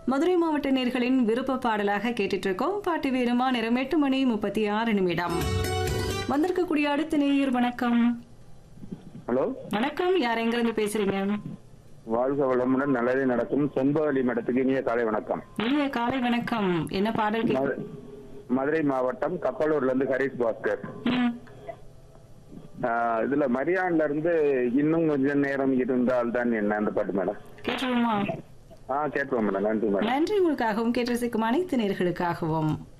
மதுரை மாவட்ட நேர்களின் விருப்ப பாடலாக கேட்டுட்டு இருக்கோம் பாட்டு வேணுமா நேரம் எட்டு மணி முப்பத்தி ஆறு நிமிடம் வந்திருக்கக்கூடிய அடுத்த நேயர் வணக்கம் ஹலோ வணக்கம் யார் எங்கிருந்து பேசுறீங்க வாழ்க வளமுடன் நல்லதே நடக்கும் செம்பவழி மடத்துக்கு இனிய காலை வணக்கம் இனிய காலை வணக்கம் என்ன பாடல் கேட்க மது- மதுரை மாவட்டம் கப்பலூர்ல இருந்து ஹரிஷ் பாஸ்கர் ம், ஆஹ் இதுல மரியான்ல இருந்து இன்னும் கொஞ்சம் நேரம் இருந்தால் தான் என்ன அந்த பாட்டு மேடம் கேட்டுருவோமா ஆ கேட்டுருவோம் மேடம் நன்றி மேடம் நன்றி உங்களுக்காகவும் கேட்டு ரசிக்கும் அனைத்து நேர்களுக்காகவும்